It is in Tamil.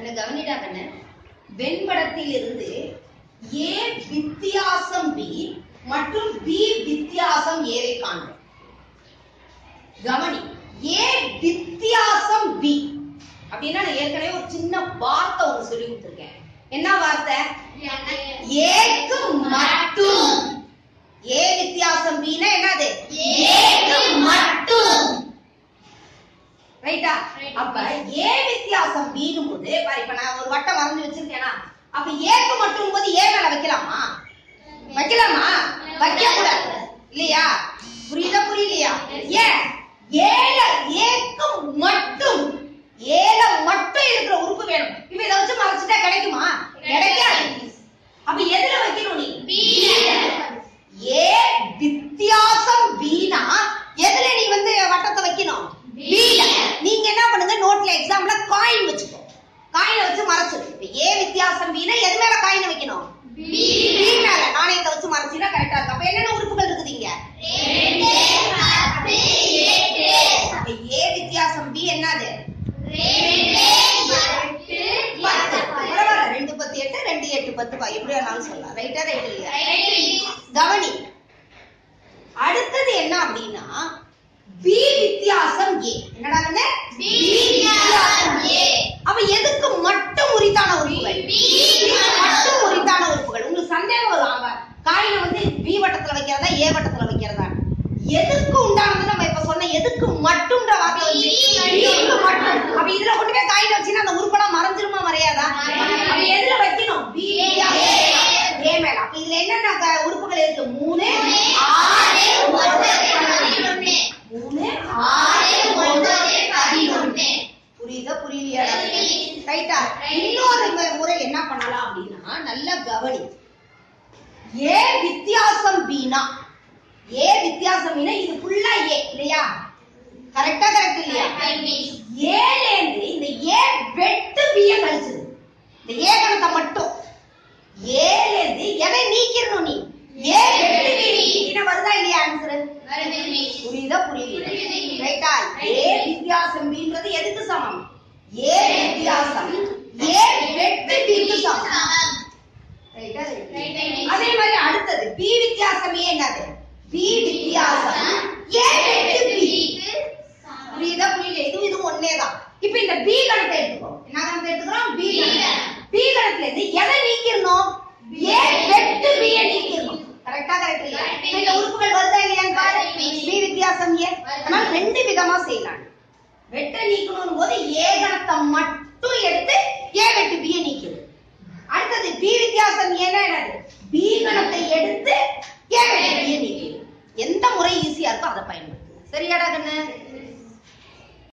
கண்ணு கவனிடா கண்ணு வெண்படத்தில் இருந்து ஏ வித்தியாசம் பி மற்றும் பி வித்தியாசம் ஏவை காண்க கவனி ஏ வித்தியாசம் பி அப்படின்னா நான் ஏற்கனவே ஒரு சின்ன வார்த்தை ஒன்று சொல்லி கொடுத்துருக்கேன் என்ன வார்த்தை ஏக்கு மட்டும் ஏ வித்தியாசம் பின்னா என்னது ஏக்கு மட்டும் ரைட்டா Right. அப்ப ஏ வித்தியாசம் பின்னும் போது பாரு இப்ப நான் ஒரு வட்டம் வரைஞ்சு வச்சிருக்கேனா அப்ப ஏக்கு மட்டும் போது ஏ மேல வைக்கலாமா வைக்கலாமா வைக்க கூடாது இல்லையா புரியுதா புரியலையா ஏன் ஏல ஏக்கு மட்டும் ஏல மட்டும் இருக்கிற உறுப்பு வேணும் இப்ப இதை வச்சு மறைச்சிட்டா கிடைக்குமா கிடைக்காது அப்ப எதுல வைக்கணும் நீ ஏ வித்தியாசம் வீணா எதுல நீ வந்து வட்டத்தை வைக்கணும் வீல நீங்க என்ன பண்ணுங்க நோட்ல எக்ஸாம்ல காயின் வச்சுக்கோ காயினை வச்சு மறைச்சிரு இப்ப ஏ வித்தியாசம் வீணா எது மேல காயினை வைக்கணும் பி மேல நாணயத்தை வச்சு மறைச்சினா கரெக்டா இருக்கும் அப்ப என்னென்ன உறுப்புகள் இருக்குது இங்க அப்ப ஏ வித்தியாசம் பி என்னது பத்து பரவாயில்ல ரெண்டு பத்து எட்டு ரெண்டு எட்டு பத்து பா எப்படி வேணாலும் சொல்லலாம் ரைட்டா ரைட் இல்லையா கவனி அடுத்தது என்ன அப்படின்னா பி வித்தியாசம் ஏ என்னடா கண்ணு? B வித்தியாசம் A. அப்ப எதுக்கு மட்டும் உரித்தான உறுப்புகள் B இதுக்கு மட்டும் உரித்தான உறுப்புகள் உங்களுக்கு சந்தேகம் வரும் ஆமா காயினை வந்து பி வட்டத்துல வைக்கிறதா ஏ வட்டத்துல வைக்கிறதா எதுக்கு உண்டானது நம்ம இப்ப சொன்ன எதுக்கு மட்டும்ன்ற வார்த்தை வந்து இதுக்கு மட்டும் அப்ப இதுல கொண்டு போய் காயினை வச்சுன்னா அந்த உறுப்பெல்லாம் மறைஞ்சிருமா மறையாதா அப்ப எதுல வைக்கணும் பி ஏ மேல அப்ப இதுல என்னென்ன க- உறுப்புகள் இருக்கு மூணு ஆறு ஒன்பது மூணு புரியுதா புரியலையா ரைட்டா இன்னொரு மு- முறை என்ன பண்ணலாம் அப்படின்னா நல்லா கவனி ஏ வித்தியாசம் பீனா ஏ வித்தியாசம் பீனா இது ஃபுல்லா ஏ இல்லையா கரெக்டா கரெக்ட் இல்லையா ஏல இருந்து இந்த ஏ வெட்டு பிய கழிச்சிரு இந்த ஏ கணத்தை மட்டும் ஏல இருந்து எதை நீக்கிடணும் நீ ஏ வெட்டு பி நீக்கினா வருதா இல்லையா ஆன்சர் புரியுதா புரியல ரைட்டா ஏ வித்தியாசம் பின்றது எதுக்கு சமம் ஏ வித்தியாசம் ஏ வெட்டு பிக்கு சமம் ரைட்டா Right, right. அதே மாதிரி அடுத்தது பி வித்தியாசம் ஏ என்னது பி வித்தியாசம் ஏ வெட்டு பி புரியுதா புரியல இதுவும் இதுவும் ஒன்னேதான் இப்ப இந்த பி கணத்தை எடுத்துக்கோ என்ன கணத்தை எடுத்துக்கிறோம் பி கணத்தை பி கணத்துல இருந்து எதை நீக்கிடணும் ஏ வெட்டு பி நீக்கிடணும் கரெக்டா கரெக்ட் இல்லையா Correct. இப்ப இந்த உறுப்புகள் வருதா இல்லையான்னு பாரு வருது. பி வித்தியாசம் ஏ அதனால ரெண்டு விதமா செய்யலாம் வெட்ட நீக்கணும் போது ஏ கணத்தை மட்டும் எடுத்து ஏ வெட்டு பிய நீக்கிடும் அடுத்தது பி வித்தியாசம் ஏன்னா என்னது பி கணத்தை எடுத்து ஏ வெட்டு பிய நீக்கிடும் எந்த முறை ஈஸியா இருக்கோ அதை பயன்படுத்துங்க சரியாடா கண்ணு